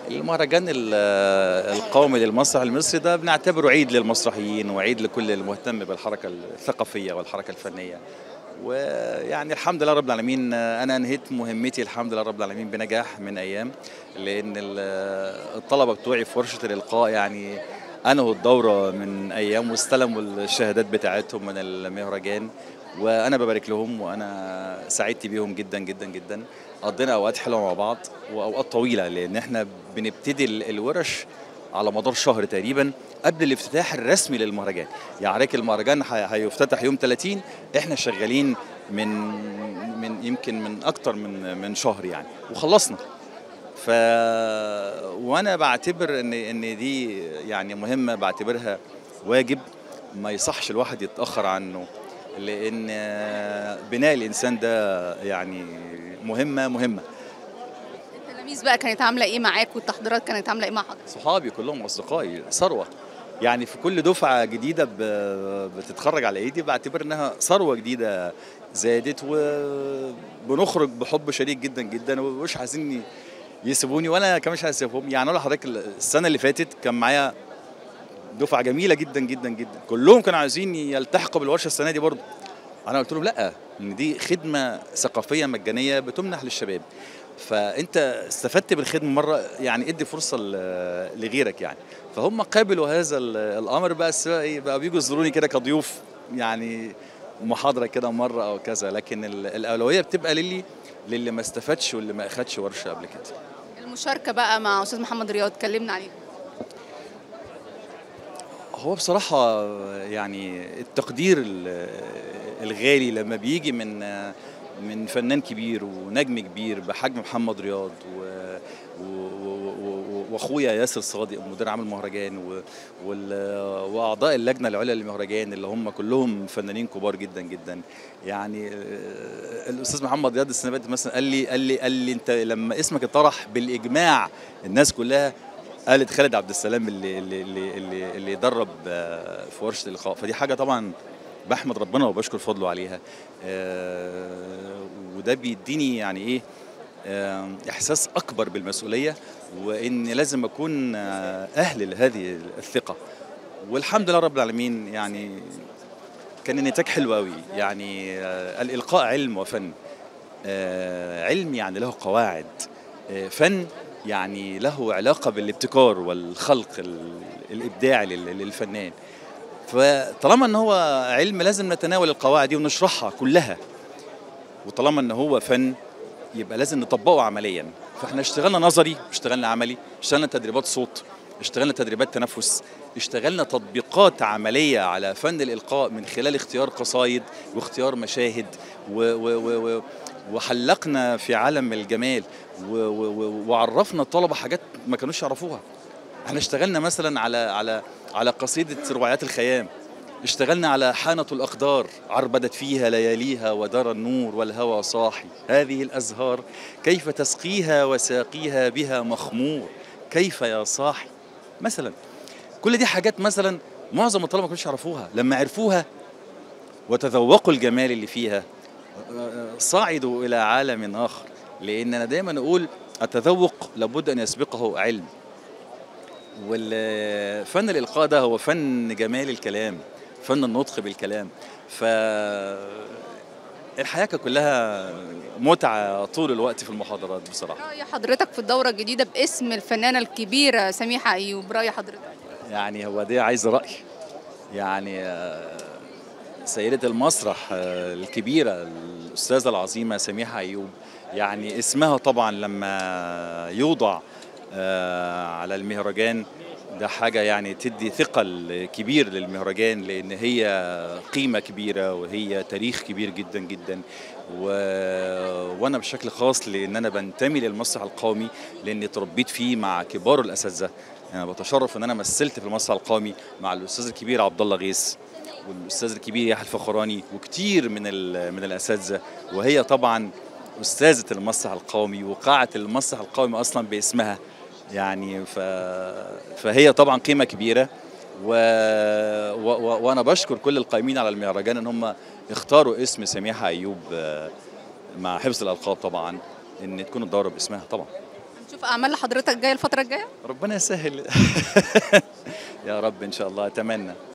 المهرجان ال- القومي للمسرح المصري ده بنعتبره عيد للمسرحيين وعيد لكل المهتم بالحركة الثقافية والحركة الفنية ويعني الحمد لله رب العالمين انا انهيت مهمتي الحمد لله رب العالمين بنجاح من ايام لان ال- الطلبه بتوعي في ورشه الالقاء يعني انهوا الدوره من ايام واستلموا الشهادات بتاعتهم من المهرجان وانا ببارك لهم وانا سعدت بيهم جدا جدا جدا قضينا اوقات حلوه مع بعض واوقات طويله لان احنا بنبتدي ال- الورش على مدار شهر تقريبا قبل الافتتاح الرسمي للمهرجان يعني ريك المهرجان هي- هيفتتح يوم 30 احنا شغالين من من يمكن من اكتر من من شهر يعني وخلصنا ف وانا بعتبر ان ان دي يعني مهمه بعتبرها واجب ما يصحش الواحد يتاخر عنه لان بناء الانسان ده يعني مهمه مهمه التلاميذ بقى كانت عامله ايه معاك والتحضيرات كانت عامله ايه مع حضرتك صحابي كلهم اصدقائي ثروه يعني في كل دفعه جديده ب- بتتخرج على ايدي بعتبر انها ثروه جديده زادت وبنخرج بحب شديد جدا جدا ومش عايزين يسيبوني وانا كمان مش عايز اسيبهم يعني اقول لحضرتك السنه اللي فاتت كان معايا دفعه جميله جدا جدا جدا كلهم كانوا عايزين يلتحقوا بالورشه السنه دي برضه انا قلت لهم لا ان دي خدمه ثقافيه مجانيه بتمنح للشباب فانت استفدت بالخدمه مره يعني ادي فرصه ل- لغيرك يعني فهم قابلوا هذا ال- الامر بس بقى ايه بقى بيجوا يزوروني كده كضيوف يعني محاضره كده مره او كذا لكن ال- الاولويه بتبقى للي للي ما استفادش واللي ما اخدش ورشه قبل كده المشاركه بقى مع استاذ محمد رياض اتكلمنا عليه هو بصراحة يعني التقدير ال- الغالي لما بيجي من من فنان كبير ونجم كبير بحجم محمد رياض و- و- و- و- واخويا ياسر صادق مدير عام المهرجان و- وال- واعضاء اللجنه العليا للمهرجان اللي هم كلهم فنانين كبار جدا جدا يعني آه، الاستاذ محمد رياض السنه اللي فاتت مثلا قال لي قال لي قال لي انت لما اسمك اتطرح بالاجماع الناس كلها قالت خالد عبد السلام اللي اللي اللي اللي, اللي درب آه، في ورشه اللقاء فدي حاجه طبعا بحمد ربنا وبشكر فضله عليها آه، وده بيديني يعني ايه آه، احساس اكبر بالمسؤوليه وان لازم اكون آه، اهل لهذه الثقه والحمد لله رب العالمين يعني كان النتاج حلو قوي يعني آه، الالقاء علم وفن آه، علم يعني له قواعد آه، فن يعني له علاقة بالابتكار والخلق ال- الإبداعي لل- للفنان فطالما ان هو علم لازم نتناول القواعد دي ونشرحها كلها وطالما ان هو فن يبقى لازم نطبقه عمليا فاحنا اشتغلنا نظري اشتغلنا عملي اشتغلنا تدريبات صوت اشتغلنا تدريبات تنفس اشتغلنا تطبيقات عملية على فن الإلقاء من خلال اختيار قصايد واختيار مشاهد و و و و وحلقنا في عالم الجمال و و و وعرفنا الطلبة حاجات ما كانوش يعرفوها احنا اشتغلنا مثلا على على على قصيدة رباعيات الخيام اشتغلنا على حانة الأقدار عربدت فيها لياليها ودار النور والهوى صاحي هذه الأزهار كيف تسقيها وساقيها بها مخمور كيف يا صاحي مثلا كل دي حاجات مثلا معظم الطلبة ما كانوش يعرفوها لما عرفوها وتذوقوا الجمال اللي فيها صعدوا إلى عالم آخر لأن أنا دايما أقول التذوق لابد أن يسبقه علم والفن الإلقاء ده هو فن جمال الكلام فن النطق بالكلام ف الحياة كانت كلها متعة طول الوقت في المحاضرات بصراحة رأي حضرتك في الدورة الجديدة باسم الفنانة الكبيرة سميحة أيوب رأي حضرتك يعني هو دي عايز رأي يعني آه، سيدة المسرح آه، الكبيرة الأستاذة العظيمة سميحة أيوب يعني اسمها طبعا لما يوضع آه، على المهرجان ده حاجة يعني تدي ثقل كبير للمهرجان لأن هي قيمة كبيرة وهي تاريخ كبير جدا جدا و... وأنا بشكل خاص لأن أنا بنتمي للمسرح القومي لأني تربيت فيه مع كبار الأساتذة أنا بتشرف إن أنا مثلت في المسرح القومي مع الأستاذ الكبير عبد الله غيث والاستاذ الكبير يحيى الفخراني وكتير من ال- من الاساتذه وهي طبعا استاذه المسرح القومي وقاعه المسرح القومي اصلا باسمها يعني ف... فهي طبعا قيمه كبيره و... و... و... وانا بشكر كل القائمين على المهرجان ان هم اختاروا اسم سميحه ايوب آه، مع حفظ الالقاب طبعا ان تكون الدوره باسمها طبعا نشوف اعمال لحضرتك جايه الفتره الجايه ربنا يسهل يا رب ان شاء الله اتمنى